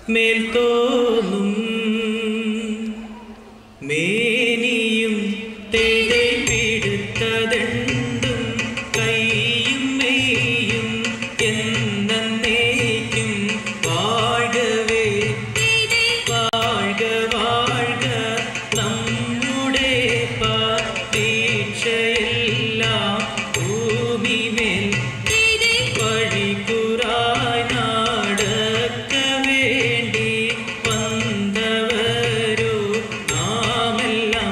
മേൽ തോന്നും മേനിയും തേടെ പിടുത്തതെണ്ടും കൈയും മെയ്യും എന്നേക്കും വാഴവേ വാഴ്ക വാഴ്ക നമ്മുടെ പ്രതീക്ഷയെല്ലാം ഭൂമിമേൽ വഴികുറായി നടക്ക വേണ്ടി വന്നവരോ നാമെല്ലാം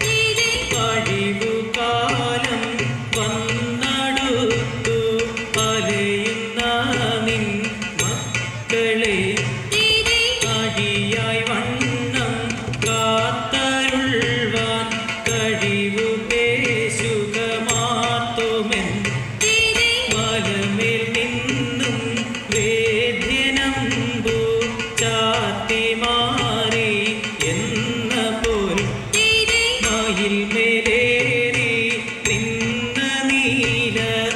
കഴിവുകാലം വന്നടുത്തു അലയുന്ന നിൻ മക്കളെ അടിയായി വണ്ണം കാത്തരുൾവാൻ കഴിവു പേശുക മാത്തുമെൻ മലമേൽ നിന്നും വേദ്യനമ്പു ചാത്തി മാറി എന്ന പോൽ മയിൽ മേലേറി നിന്ന നീല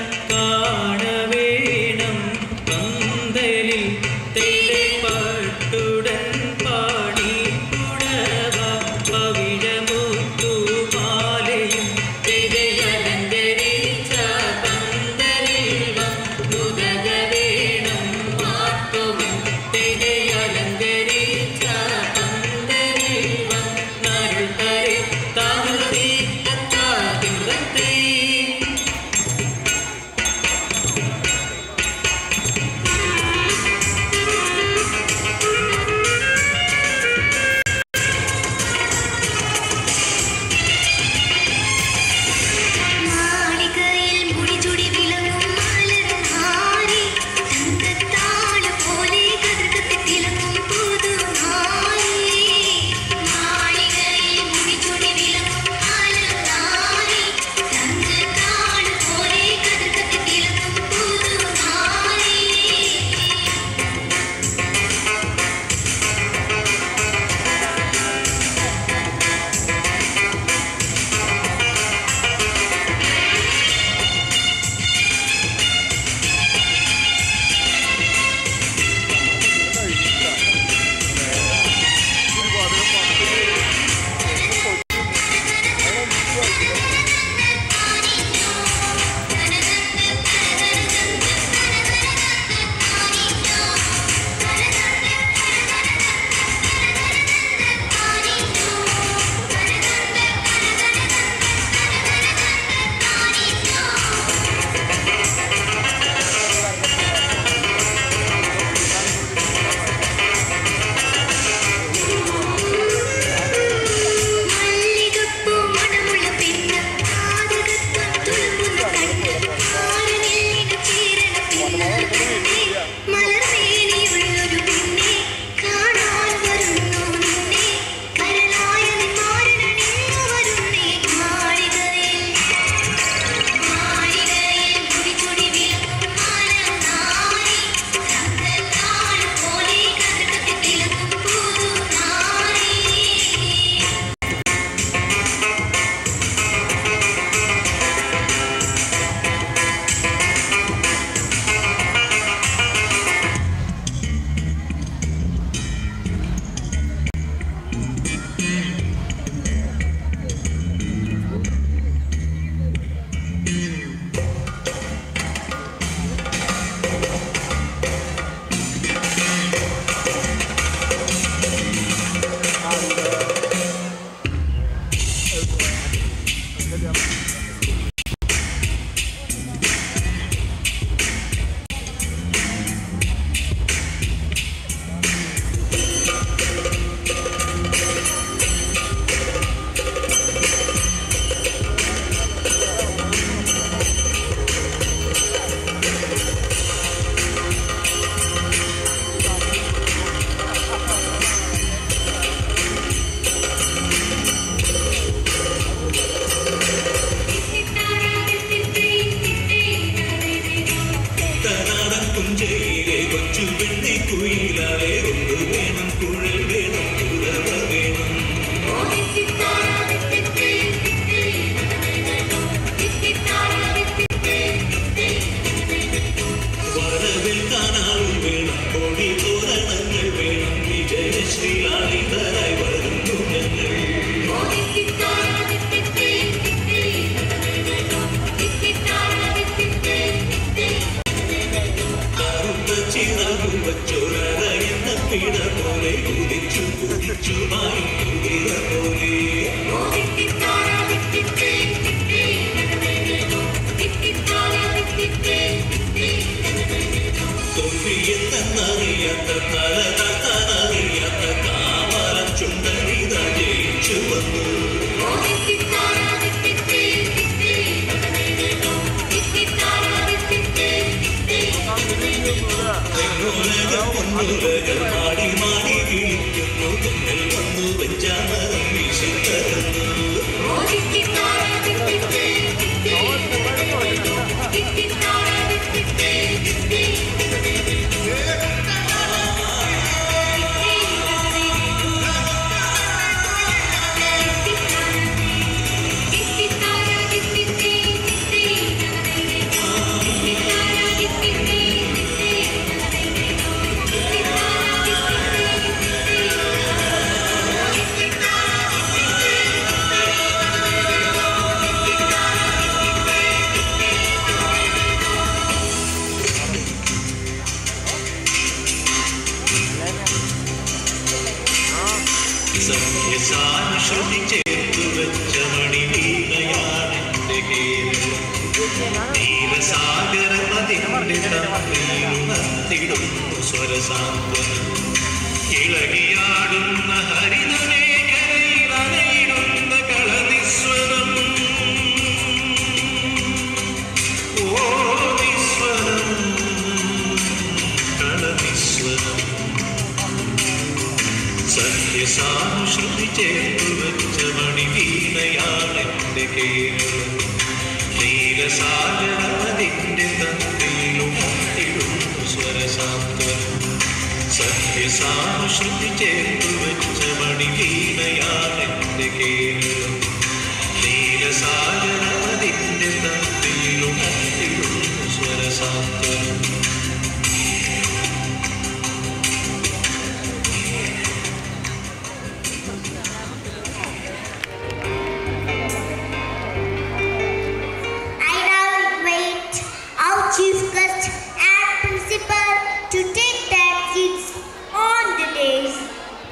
കാണവേണം പന്തലിൽ തെളിപ്പട്ടുടൻ പാടി പുടവ പവിഴമുത്തു മാലയും തിരയലങ്കരിച്ച പന്തലിൽ വന്നുതക വേണം മാത്തുവൻ തിരയലങ്കരിച്ച പന്തലിൽ വന്നരുൾ തരെ താമതി തത്താതിമൃതത്തെ മാളികയിൽ മുടിചുടി വിളങ്ങും മലർഹാരി തങ്കത്താള് പോലെ കതിർകത്തി തിളങ്ങും പുതുനാരി മാളികയിൽ മുടിചുടി വിളങ്ങും മലർഹാരി തങ്കത്താള് പോലെ കതിർകത്തി തിളങ്ങും പുതുനാരി മല്ലികപ്പൂ മണമുള്ള പെണ്ണ് കാതകത്വം തുളുമ്പുന്ന കണ്ണ് ആരനെല്ലിന് ചേരണ പെണ്ണ് പെണ്ണെ മലർമേനിയുള്ളൊരു പെണ്ണെ കാണാൻ വരുന്നു നിന്നെ കരളായ നിന്മാരനണിഞ്ഞു വരുന്നേ മാളികയിൽ മാളികയിൽ മുടിചുടി വിളങ്ങും മാലനാരി തങ്കത്താൾ പോലെ കതിർകത്തി തിളങ്ങും പുതുനാരി തനാടൻ പുഞ്ചയിലെ കൊച്ചു പെണ്ണെ കുയിലാലെ കൊണ്ടു വേണം കുഴൽ വേണം കുഴവ വേണം വരവേൽക്കാൻ ആളും വേണം കോടി തോരണങ്ങൾ വേണം ചോരയുന്ന പിട പോലെ കുതിച്ചു കുതിച്ചു മാറി കുതിര പോലെ തൊപ്പിയെന്നറിയാത്ത തല തന്നറിയാത്ത കാമരം ചുണ്ടനിത ജയിച്ചു വന്നു തെങ്ങുലകം പൊന്നുലകൾ മാടി മാടി കിളിക്കുന്നു തെങ്ങൽ വന്നു വെഞ്ചാമരം വീശിത്തരുന്നു സത്യസാനുശ്രുതി ചേർത്തു വെച്ച മണിവീണയാണെന്റെ കേരളം നീലസാഗരമതിന്റെ തമ്മിലുണർത്തിടുന്നു സ്വരസാന്ത്വനം ഇളകിയാടുന്ന ഹരിതമേഖലയിലണയിടുന്ന കളനിസ്വരം ഓ നിസ്വരം കളനിസ്വരം സത്യസാനുശ്രുതി ചേർത്തു വെച്ച മണിവീണയാണെന്റെ കേരളം നീലസാഗരമതിന്റെ തന്നിലുണർത്തിടുന്നു സ്വരസാന്ത്വനം സത്യസാനുശ്രുതി ചേർത്തു വെച്ച മണിവീണയാണെന്റെ Keralam നീലസാഗരമതിന്റെ തന്നിലുണർത്തിടുന്നു സ്വരസാന്ത്വനം I now invite our chief guest and principal to take their seats on the dais.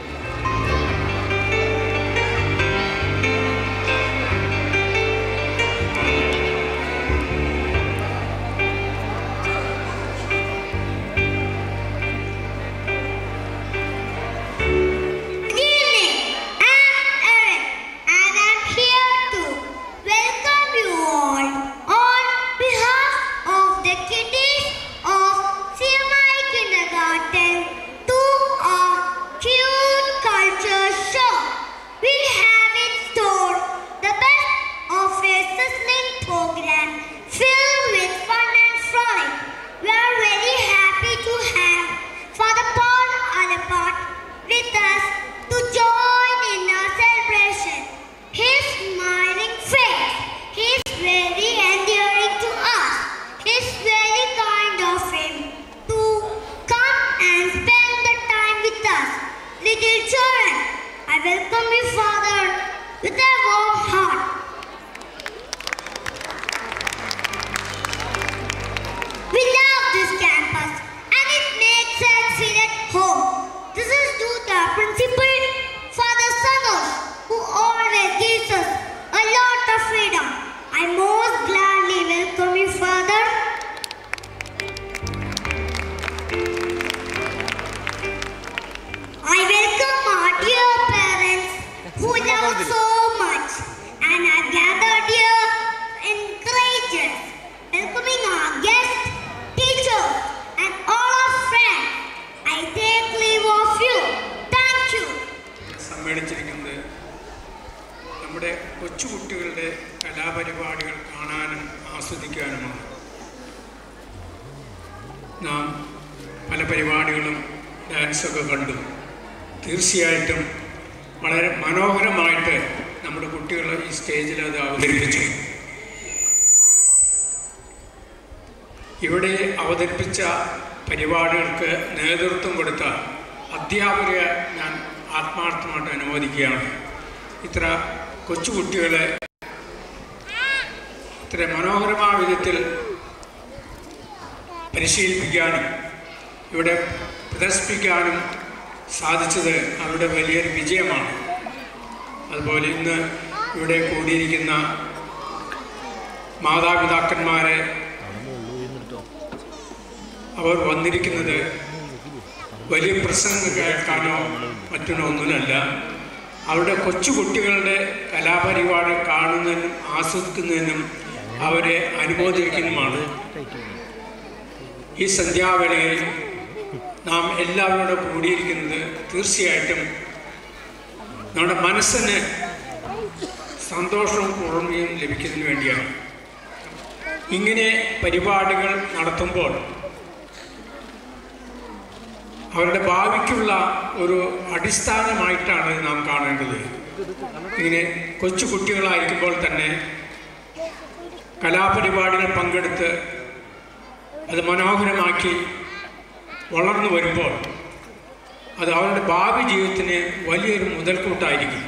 Good evening. I'm Erin, and I'm here to welcome you all on behalf of the kiddies of CMI Kindergarten to our cute culture show. We have in store the best of a sizzling program filled with fun and frolic. We are very happy to have Father Paul Alapart with us to join in our celebration. His smiling face, he's very endearing to us. It's very kind of him to come and spend the time with us. Little children, I welcome you, Father, with a warm heart. We love this campus and it makes us feel at home. This is due to our principal, Father Sanosh, who always gives us a lot of freedom. I most gladly welcome you, Father. I welcome our dear parents who love so much and have gathered here in courageous, welcoming our guests, teachers, and all our friends. I take leave of you. Thank you. സമ്മേളിച്ചിരിക്കുന്നത് നമ്മുടെ കൊച്ചുകുട്ടികളുടെ കലാപരിപാടികൾ കാണാനും ആസ്വദിക്കാനുമാണ് നാം പല പരിപാടികളും ഡാൻസൊക്കെ കണ്ടു തീർച്ചയായിട്ടും വളരെ മനോഹരമായിട്ട് നമ്മുടെ കുട്ടികൾ ഈ സ്റ്റേജിൽ അത് അവതരിപ്പിച്ചു ഇവിടെ അവതരിപ്പിച്ച പരിപാടികൾക്ക് നേതൃത്വം കൊടുത്ത അധ്യാപകരെ ഞാൻ ആത്മാർത്ഥമായിട്ട് അനുമോദിക്കുകയാണ് ഇത്ര കൊച്ചുകുട്ടികളെ ഇത്ര മനോഹരമായ വിധത്തിൽ പരിശീലിപ്പിക്കാനും ഇവിടെ പ്രദർശിപ്പിക്കാനും സാധിച്ചത് അവരുടെ വലിയൊരു വിജയമാണ് അതുപോലെ ഇന്ന് ഇവിടെ കൂടിയിരിക്കുന്ന മാതാപിതാക്കന്മാരെ അവർ വന്നിരിക്കുന്നത് വലിയ പ്രസംഗം കേൾക്കാനോ മറ്റൊന്നോ ഒന്നിനല്ല അവരുടെ കൊച്ചുകുട്ടികളുടെ കലാപരിപാടി കാണുന്നതിനും ആസ്വദിക്കുന്നതിനും അവരെ അനുമോദിക്കുന്നതുമാണ് ഈ സന്ധ്യാവേളയിൽ നാം എല്ലാവരോടും കൂടിയിരിക്കുന്നത് തീർച്ചയായിട്ടും നമ്മുടെ മനസ്സിന് സന്തോഷവും കുളിർമയും ലഭിക്കുന്നതിന് വേണ്ടിയാണ് ഇങ്ങനെ പരിപാടികൾ നടത്തുമ്പോൾ അവരുടെ ഭാവിക്കുള്ള ഒരു അടിസ്ഥാനമായിട്ടാണ് നാം കാണേണ്ടത് ഇങ്ങനെ കൊച്ചു കുട്ടികളായിരിക്കുമ്പോൾ തന്നെ കലാപരിപാടികൾ പങ്കെടുത്ത് അത് മനോഹരമാക്കി വളർന്നു വരുമ്പോൾ അത് അവരുടെ ഭാവി ജീവിതത്തിന് വലിയൊരു മുതൽക്കൂട്ടായിരിക്കും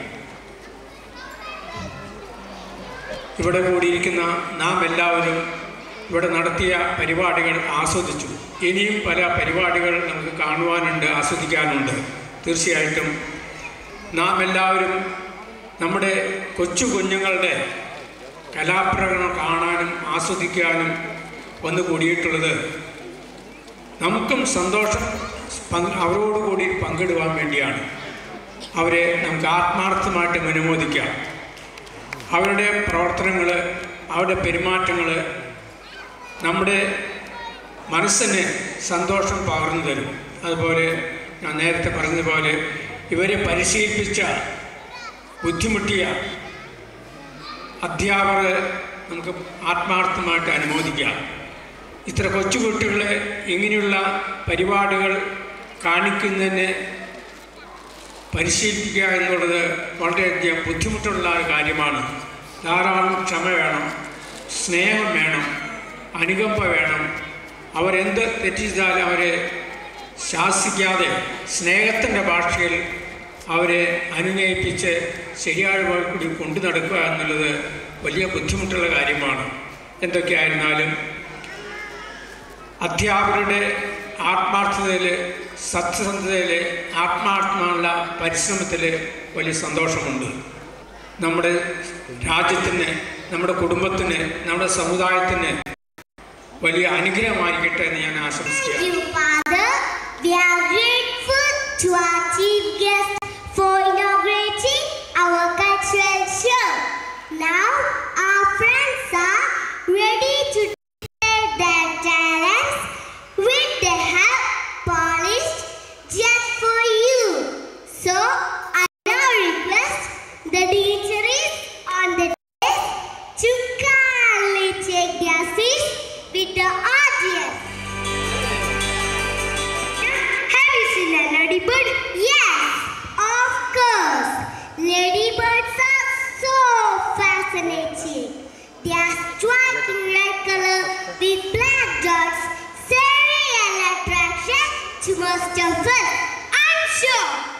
ഇവിടെ കൂടിയിരിക്കുന്ന നാം എല്ലാവരും ഇവിടെ നടത്തിയ പരിപാടികൾ ആസ്വദിച്ചു ഇനിയും പല പരിപാടികൾ നമുക്ക് കാണുവാനുണ്ട് ആസ്വദിക്കാനുണ്ട് തീർച്ചയായിട്ടും നാം എല്ലാവരും നമ്മുടെ കൊച്ചു കുഞ്ഞുങ്ങളുടെ കലാപ്രകടനം കാണാനും ആസ്വദിക്കാനും വന്നു കൂടിയിട്ടുള്ളത് നമുക്കും സന്തോഷം പങ്ക് അവരോടുകൂടി പങ്കിടുവാൻ വേണ്ടിയാണ് അവരെ നമുക്ക് ആത്മാർത്ഥമായിട്ട് അനുമോദിക്കാം അവരുടെ പ്രവർത്തനങ്ങൾ അവരുടെ പെരുമാറ്റങ്ങൾ നമ്മുടെ മനസ്സിന് സന്തോഷം പകർന്നു തരും അതുപോലെ ഞാൻ നേരത്തെ പറഞ്ഞതുപോലെ ഇവരെ പരിശീലിപ്പിച്ച ബുദ്ധിമുട്ടിയ അധ്യാപകരെ നമുക്ക് ആത്മാർത്ഥമായിട്ട് അനുമോദിക്കാം ഇത്ര കൊച്ചുകുട്ടികളെ ഇങ്ങനെയുള്ള പരിപാടികൾ കാണിക്കുന്നതിന് പരിശീലിപ്പിക്കുക എന്നുള്ളത് വളരെയധികം ബുദ്ധിമുട്ടുള്ള ഒരു കാര്യമാണ് ധാരാളം ക്ഷമ വേണം സ്നേഹം വേണം അനുകമ്പ വേണം അവരെന്ത് തെറ്റ് ചെയ്താലും അവരെ ശാസിക്കാതെ സ്നേഹത്തിൻ്റെ ഭാഷയിൽ അവരെ അനുനയിപ്പിച്ച് ശരിയായ വഴി കൂടി കൊണ്ടു നടക്കുക എന്നുള്ളത് വലിയ ബുദ്ധിമുട്ടുള്ള കാര്യമാണ് എന്തൊക്കെയായിരുന്നാലും അധ്യാപകരുടെ ആത്മാർത്ഥതയിൽ സത്യസന്ധതയിൽ ആത്മാർത്ഥമുള്ള പരിശ്രമത്തിൽ വലിയ സന്തോഷമുണ്ട് നമ്മുടെ രാജ്യത്തിന് നമ്മുടെ കുടുംബത്തിന് നമ്മുടെ സമുദായത്തിന് വലിയ അനുഗ്രഹമായിരിക്കട്ടെ എന്ന് ഞാൻ ആശംസിക്കുകയാണ് Thank you, Father. We are grateful to our chief guest for inaugurating our cultural show. Now, our friends are ready to declare their talents which they have polished just for you. So, I now request the dignitaries on the desk to kindly take their seats with the audience. Have you seen a ladybird? Yes, of course. Ladybirds are so fascinating. They are striking red color with black dots, serial attraction to most of us. I'm sure